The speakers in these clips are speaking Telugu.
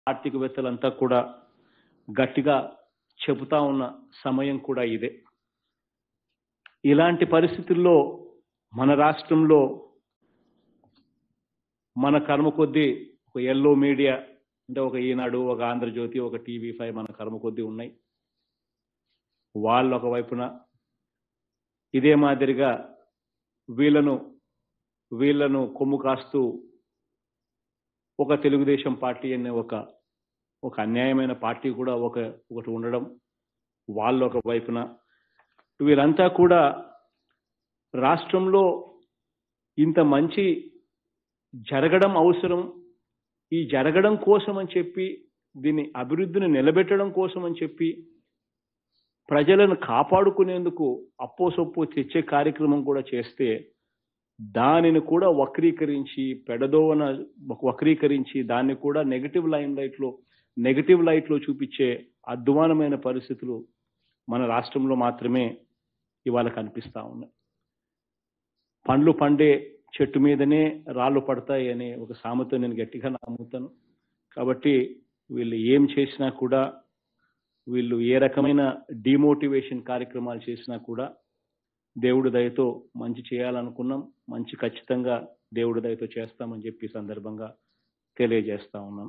ఆర్థికవేత్తలంతా కూడా గట్టిగా చెబుతా ఉన్న సమయం కూడా ఇదే ఇలాంటి పరిస్థితుల్లో మన రాష్ట్రంలో మన కర్మ కొద్దీ ఒక ఎల్లో మీడియా అంటే ఒక ఈనాడు ఒక ఆంధ్రజ్యోతి ఒక టీవీ ఫైవ్ మన కర్మ కొద్దీ ఉన్నాయి వాళ్ళు ఒక వైపున ఇదే మాదిరిగా వీళ్ళను వీళ్ళను కొమ్ము కాస్తూ ఒక తెలుగుదేశం పార్టీ అనే ఒక ఒక అన్యాయమైన పార్టీ కూడా ఒక ఒకటి ఉండడం వాళ్ళు ఒక వైపున వీళ్ళంతా కూడా రాష్ట్రంలో ఇంత మంచి జరగడం అవసరం ఈ జరగడం కోసం అని చెప్పి దీన్ని అభివృద్ధిని నిలబెట్టడం కోసం అని చెప్పి ప్రజలను కాపాడుకునేందుకు అప్పో సొప్పో తెచ్చే కార్యక్రమం కూడా చేస్తే దానిని కూడా వక్రీకరించి పెడదోవన వక్రీకరించి దాన్ని కూడా నెగటివ్ లైన్ లైట్లో నెగటివ్ లైట్లో చూపించే అధ్వానమైన పరిస్థితులు మన రాష్ట్రంలో మాత్రమే ఇవాళ కనిపిస్తా ఉన్నాయి పండ్లు పండే చెట్టు మీదనే రాళ్ళు పడతాయి అనే ఒక సామెత నేను గట్టిగా నమ్ముతాను కాబట్టి వీళ్ళు ఏం చేసినా కూడా వీళ్ళు ఏ రకమైన డిమోటివేషన్ కార్యక్రమాలు చేసినా కూడా దేవుడి దయతో మంచి చేయాలనుకున్నాం మంచి ఖచ్చితంగా దేవుడి దయతో చేస్తామని చెప్పి ఈ సందర్భంగా తెలియజేస్తా ఉన్నాం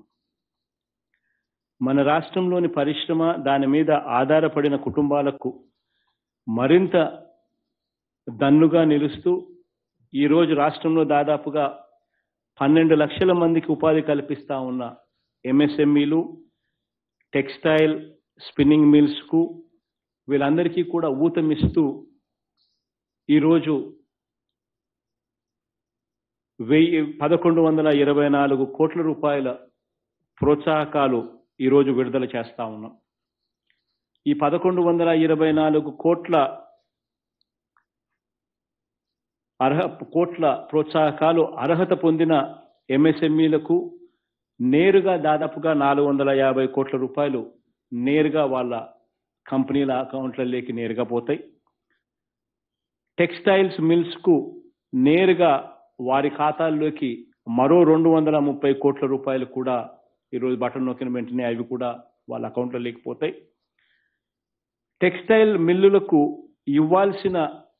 మన రాష్ట్రంలోని పరిశ్రమ దాని మీద ఆధారపడిన కుటుంబాలకు మరింత దన్నుగా నిలుస్తూ ఈరోజు రాష్ట్రంలో దాదాపుగా పన్నెండు లక్షల మందికి ఉపాధి కల్పిస్తా ఉన్న ఎంఎస్ఎంఈలు టెక్స్టైల్ స్పిన్నింగ్ మిల్స్కు వీళ్ళందరికీ కూడా ఊతమిస్తూ ఈరోజు వెయ్యి పదకొండు వందల ఇరవై నాలుగు కోట్ల రూపాయల ప్రోత్సాహకాలు ఈరోజు విడుదల చేస్తా ఉన్నాం ఈ పదకొండు వందల ఇరవై నాలుగు కోట్ల అర్హ కోట్ల ప్రోత్సాహకాలు అర్హత పొందిన ఎంఎస్ఎంఈలకు నేరుగా దాదాపుగా నాలుగు వందల యాభై కోట్ల రూపాయలు నేరుగా వాళ్ళ కంపెనీల అకౌంట్లలోకి నేరుగా పోతాయి టెక్స్టైల్స్ మిల్స్కు నేరుగా వారి ఖాతాల్లోకి మరో రెండు వందల ముప్పై కోట్ల రూపాయలు కూడా ఈరోజు బటన్ నొక్కిన వెంటనే అవి కూడా వాళ్ళ అకౌంట్లో లేకపోతాయి టెక్స్టైల్ మిల్లులకు ఇవ్వాల్సిన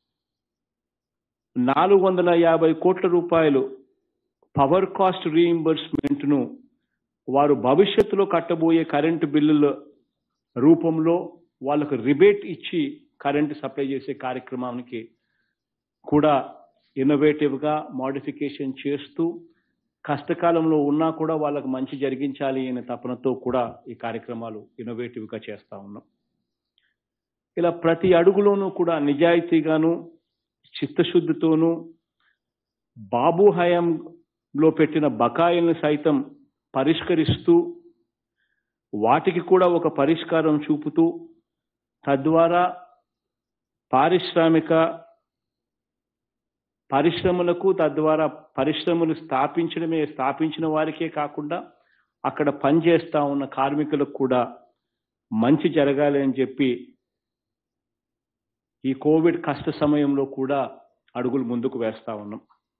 నాలుగు వందల యాభై కోట్ల రూపాయలు పవర్ కాస్ట్ రీఇంబర్స్మెంట్ను వారు భవిష్యత్తులో కట్టబోయే కరెంటు బిల్లుల రూపంలో వాళ్ళకు రిబేట్ ఇచ్చి కరెంటు సప్లై చేసే కార్యక్రమానికి కూడా ఇన్నోవేటివ్గా మోడిఫికేషన్ చేస్తూ కష్టకాలంలో ఉన్నా కూడా వాళ్ళకు మంచి జరిగించాలి అనే తపనతో కూడా ఈ కార్యక్రమాలు ఇన్నోవేటివ్గా చేస్తా ఉన్నాం ఇలా ప్రతి అడుగులోనూ కూడా నిజాయితీగాను చిత్తశుద్ధితోనూ బాబు హయాంలో పెట్టిన బకాయిలను సైతం పరిష్కరిస్తూ వాటికి కూడా ఒక పరిష్కారం చూపుతూ తద్వారా పారిశ్రామిక పరిశ్రమలకు తద్వారా పరిశ్రమలు స్థాపించడమే స్థాపించిన వారికే కాకుండా అక్కడ పనిచేస్తా ఉన్న కార్మికులకు కూడా మంచి జరగాలి అని చెప్పి ఈ కోవిడ్ కష్ట సమయంలో కూడా అడుగులు ముందుకు వేస్తా ఉన్నాం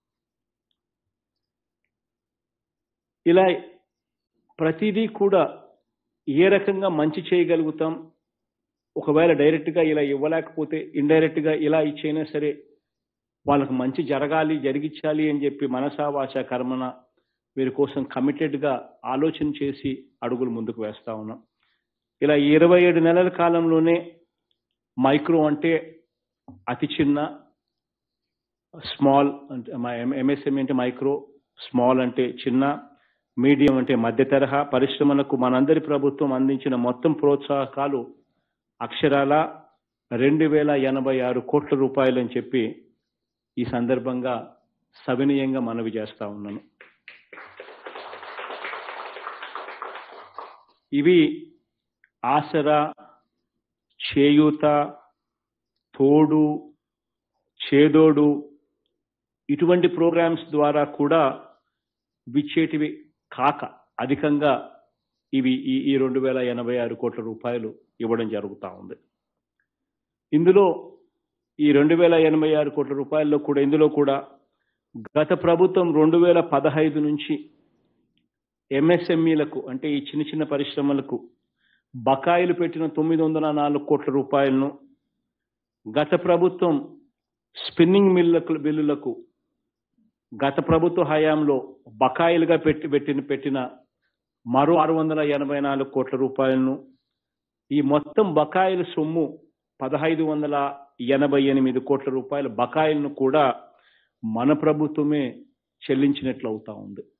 ఇలా ప్రతిదీ కూడా ఏ రకంగా మంచి చేయగలుగుతాం ఒకవేళ డైరెక్ట్గా ఇలా ఇవ్వలేకపోతే ఇండైరెక్ట్గా ఇలా ఇచ్చైనా సరే వాళ్ళకు మంచి జరగాలి జరిగించాలి అని చెప్పి మనసా వాచ కర్మన వీరి కోసం కమిటెడ్గా ఆలోచన చేసి అడుగులు ముందుకు వేస్తా ఉన్నాం ఇలా ఇరవై ఏడు నెలల కాలంలోనే మైక్రో అంటే అతి చిన్న స్మాల్ అంటే ఎంఎస్ఎంఈ అంటే మైక్రో స్మాల్ అంటే చిన్న మీడియం అంటే మధ్య తరహా పరిశ్రమలకు మనందరి ప్రభుత్వం అందించిన మొత్తం ప్రోత్సాహకాలు అక్షరాల రెండు వేల ఎనభై ఆరు కోట్ల రూపాయలు అని చెప్పి ఈ సందర్భంగా సవినయంగా మనవి చేస్తా ఉన్నాను ఇవి ఆసరా చేయూత తోడు చేదోడు ఇటువంటి ప్రోగ్రామ్స్ ద్వారా కూడా విచ్చేటివి కాక అధికంగా ఇవి ఈ ఈ రెండు వేల ఎనభై ఆరు కోట్ల రూపాయలు ఇవ్వడం జరుగుతూ ఉంది ఇందులో ఈ రెండు వేల ఎనభై ఆరు కోట్ల రూపాయల్లో కూడా ఇందులో కూడా గత ప్రభుత్వం రెండు వేల పదహైదు నుంచి ఎంఎస్ఎంఈలకు అంటే ఈ చిన్న చిన్న పరిశ్రమలకు బకాయిలు పెట్టిన తొమ్మిది వందల నాలుగు కోట్ల రూపాయలను గత ప్రభుత్వం స్పిన్నింగ్ మిల్లకు బిల్లులకు గత ప్రభుత్వ హయాంలో బకాయిలుగా పెట్టి పెట్టిన పెట్టిన మరో ఆరు వందల ఎనభై నాలుగు కోట్ల రూపాయలను ఈ మొత్తం బకాయిల సొమ్ము పదహైదు వందల ఎనభై ఎనిమిది కోట్ల రూపాయల బకాయిలను కూడా మన ప్రభుత్వమే చెల్లించినట్లు అవుతా ఉంది